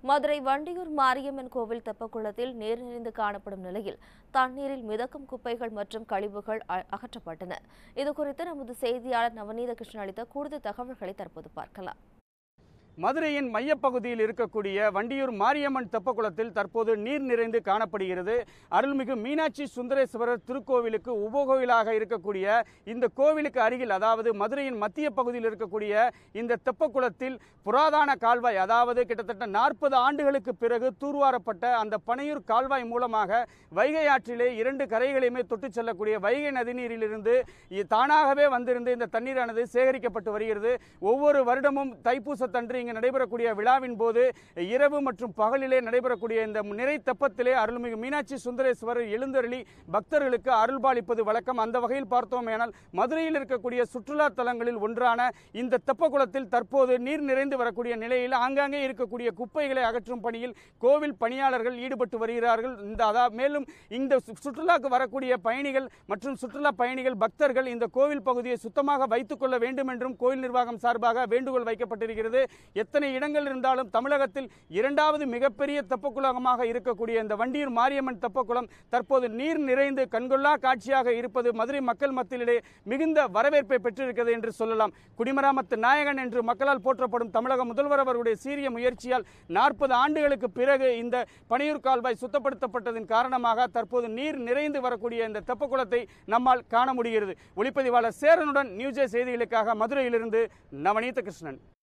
மதுரை வண்டியூர் மாரியம்மன் கோவில் தெப்பக்குளத்தில் நீர் நிறைந்து காணப்படும் நிலையில் தண்ணீரில் மிதக்கும் குப்பைகள் மற்றும் கழிவுகள் அ- அகற்றப்பட்டன இதுகுறித்து நமது செய்தியாளர் நவநீத கிருஷ்ணன் அளித்த கூடுதல் தகவல்களை தற்போது பார்க்கலாம் மதுரையின் மையப்பகுதியில் இருக்கக்கூடிய வண்டியூர் மாரியம்மன் தெப்பக்குளத்தில் தற்போது நீர் நிறைந்து காணப்படுகிறது அருள்மிகு மீனாட்சி சுந்தரேஸ்வரர் திருக்கோவிலுக்கு உபகோவிலாக இருக்கக்கூடிய இந்த கோவிலுக்கு அருகில் அதாவது மதுரையின் மத்திய பகுதியில் இருக்கக்கூடிய இந்த தெப்பக்குளத்தில் புராதன கால்வாய் அதாவது கிட்டத்தட்ட நாற்பது ஆண்டுகளுக்கு பிறகு தூர்வாரப்பட்ட அந்த பனையூர் கால்வாய் மூலமாக வைகை ஆற்றிலே இரண்டு கரைகளையுமே தொட்டுச் செல்லக்கூடிய வைகை நதிநீரிலிருந்து இ- தானாகவே வந்திருந்து இந்த தண்ணீரானது சேகரிக்கப்பட்டு வருகிறது ஒவ்வொரு வருடமும் தைப்பூசத்தன்று இங்கு நடைபெறக்கூடிய விழாவின் போது இரவு மற்றும் பகலிலே நடைபெறக்கூடிய இந்த நிறை தெப்பத்திலே அருள்மிகு மீனாட்சி சுந்தரேஸ்வரர் எழுந்தருளி பக்தர்களுக்கு அருள்பாலிப்பது வழக்கம் அந்த வகையில் பார்த்தோமேனால் மதுரையில் இருக்கக்கூடிய சுற்றுலா தலங்களில் ஒன்றான இந்த தெப்பக்குளத்தில் தற்போது நீர் நிறைந்து வரக்கூடிய நிலையில் ஆங்காங்கே இருக்கக்கூடிய குப்பைகளை அகற்றும் பணியில் கோவில் பணியாளர்கள் ஈடுபட்டு வருகிறார்கள் இந்த அதா மேலும் இந்த சு- சுற்றுலாக்கு வரக்கூடிய பயணிகள் மற்றும் சுற்றுலா பயணிகள் பக்தர்கள் இந்த கோவில் பகுதியை சுத்தமாக வைத்துக் கொள்ள வேண்டும் என்றும் கோயில் நிர்வாகம் சார்பாக வேண்டுகோள் வைக்கப்பட்டிருக்கிறது எத்தனை இடங்கள் இருந்தாலும் தமிழகத்தில் இரண்டாவது மிகப்பெரிய தெப்பக்குளமாக இருக்கக்கூடிய இந்த வண்டியூர் மாரியம்மன் தெப்பக்குளம் தற்போது நீர் நிறைந்து கண்கொள்ளா காட்சியாக இருப்பது மதுரை மக்கள் மத்தியிலே மிகுந்த வரவேற்பை பெற்றிருக்கிறது என்று சொல்லலாம் குடிமராமத்து நாயகன் என்று மக்களால் போற்றப்படும் தமிழக முதல்வர் அவர்களுடைய சீரிய முயற்சியால் நாற்பது ஆண்டுகளுக்கு பிறகு இந்த பனையூர் கால்வாய் சுத்தப்படுத்தப்பட்டதன் காரணமாக தற்போது நீர் நிறைந்து வரக்கூடிய இந்த தெப்பக்குளத்தை நம்மால் காண முடிகிறது ஒளிப்பதிவாளர் சேரனுடன் நியூஜே செய்திகளுக்காக மதுரையிலிருந்து நவநீத கிருஷ்ணன்